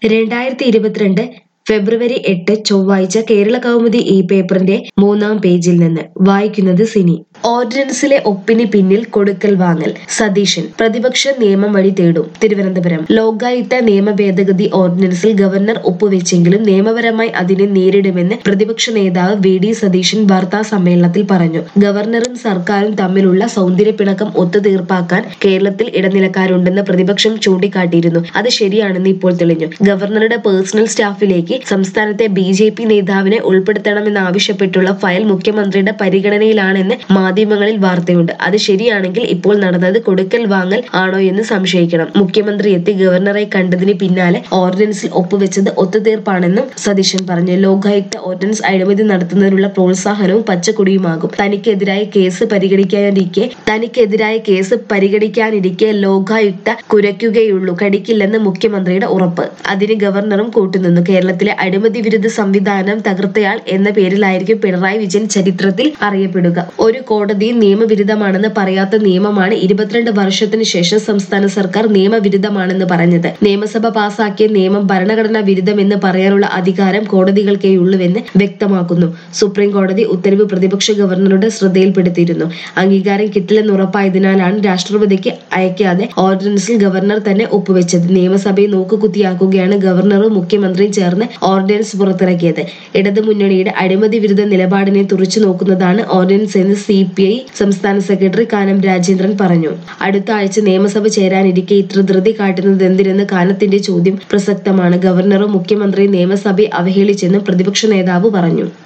രണ്ടായിരത്തി ഇരുപത്തിരണ്ട് ഫെബ്രുവരി എട്ട് ചൊവ്വാഴ്ച കേരള കൗമുദി ഈ പേപ്പറിന്റെ മൂന്നാം പേജിൽ നിന്ന് വായിക്കുന്നത് സിനി ഓർഡിനൻസിലെ ഒപ്പിന് പിന്നിൽ കൊടുക്കൽ വാങ്ങൽ സതീശൻ പ്രതിപക്ഷ നിയമം വഴി തേടും തിരുവനന്തപുരം ലോകായുക്ത നിയമ ഭേദഗതി ഓർഡിനൻസിൽ ഗവർണർ ഒപ്പുവെച്ചെങ്കിലും നിയമപരമായി അതിനെ നേരിടുമെന്ന് പ്രതിപക്ഷ നേതാവ് വി ഡി സതീശൻ വാർത്താ സമ്മേളനത്തിൽ പറഞ്ഞു ഗവർണറും സർക്കാരും തമ്മിലുള്ള സൗന്ദര്യപ്പിണക്കം ഒത്തുതീർപ്പാക്കാൻ കേരളത്തിൽ ഇടനിലക്കാരുണ്ടെന്ന് പ്രതിപക്ഷം ചൂണ്ടിക്കാട്ടിയിരുന്നു അത് ശരിയാണെന്ന് ഇപ്പോൾ തെളിഞ്ഞു ഗവർണറുടെ പേഴ്സണൽ സ്റ്റാഫിലേക്ക് സംസ്ഥാനത്തെ ബി ജെ പി നേതാവിനെ ഉൾപ്പെടുത്തണമെന്നാവശ്യപ്പെട്ടുള്ള ഫയൽ മുഖ്യമന്ത്രിയുടെ പരിഗണനയിലാണെന്ന് മാധ്യമങ്ങളിൽ വാർത്തയുണ്ട് അത് ശരിയാണെങ്കിൽ ഇപ്പോൾ നടന്നത് കൊടുക്കൽ വാങ്ങൽ ആണോ എന്ന് സംശയിക്കണം മുഖ്യമന്ത്രി എത്തി ഗവർണറെ കണ്ടതിന് പിന്നാലെ ഓർഡിനൻസിൽ ഒപ്പുവെച്ചത് ഒത്തുതീർപ്പാണെന്നും സതീശൻ പറഞ്ഞു ലോകായുക്ത ഓർഡിനൻസ് അഴിമതി നടത്തുന്നതിനുള്ള പ്രോത്സാഹനവും പച്ചക്കൊടിയുമാകും തനിക്കെതിരായ കേസ് പരിഗണിക്കാനിരിക്കെ തനിക്കെതിരായ കേസ് പരിഗണിക്കാനിരിക്കെ ലോകായുക്ത കുരയ്ക്കുകയുള്ളൂ കടിക്കില്ലെന്ന് മുഖ്യമന്ത്രിയുടെ ഉറപ്പ് അതിന് ഗവർണറും കൂട്ടുനിന്നു കേരളത്തിലെ അഴിമതി വിരുദ്ധ സംവിധാനം തകർത്തയാൾ എന്ന പേരിലായിരിക്കും പിണറായി വിജയൻ ചരിത്രത്തിൽ അറിയപ്പെടുക ഒരു കോടതിയും നിയമവിരുദ്ധമാണെന്ന് പറയാത്ത നിയമമാണ് ഇരുപത്തിരണ്ട് വർഷത്തിന് ശേഷം സംസ്ഥാന സർക്കാർ നിയമവിരുദ്ധമാണെന്ന് പറഞ്ഞത് നിയമസഭ പാസാക്കിയ നിയമം ഭരണഘടനാ വിരുദ്ധമെന്ന് പറയാനുള്ള അധികാരം കോടതികൾക്കേയുള്ളൂവെന്ന് വ്യക്തമാക്കുന്നു സുപ്രീം കോടതി ഉത്തരവ് പ്രതിപക്ഷ ഗവർണറുടെ ശ്രദ്ധയിൽപ്പെടുത്തിയിരുന്നു അംഗീകാരം കിട്ടില്ലെന്ന് ഉറപ്പായതിനാലാണ് രാഷ്ട്രപതിക്ക് അയക്കാതെ ഓർഡിനൻസിൽ ഗവർണർ തന്നെ ഒപ്പുവെച്ചത് നിയമസഭയെ നോക്കുകുത്തിയാക്കുകയാണ് ഗവർണറും മുഖ്യമന്ത്രിയും ചേർന്ന് ഓർഡിനൻസ് പുറത്തിറക്കിയത് ഇടതുമുന്നണിയുടെ അഴിമതി വിരുദ്ധ നിലപാടിനെ തുറച്ചു നോക്കുന്നതാണ് ഓർഡിനൻസ് എന്ന് സി പി ഐ സംസ്ഥാന സെക്രട്ടറി കാനം രാജേന്ദ്രൻ പറഞ്ഞു അടുത്ത ആഴ്ച നിയമസഭ ചേരാനിരിക്കെ ഇത്ര ധൃതി കാട്ടുന്നത് എന്തിനെന്ന് കാനത്തിന്റെ ചോദ്യം പ്രസക്തമാണ് ഗവർണറും മുഖ്യമന്ത്രിയും നിയമസഭയെ അവഹേളിച്ചെന്നും പ്രതിപക്ഷ നേതാവ് പറഞ്ഞു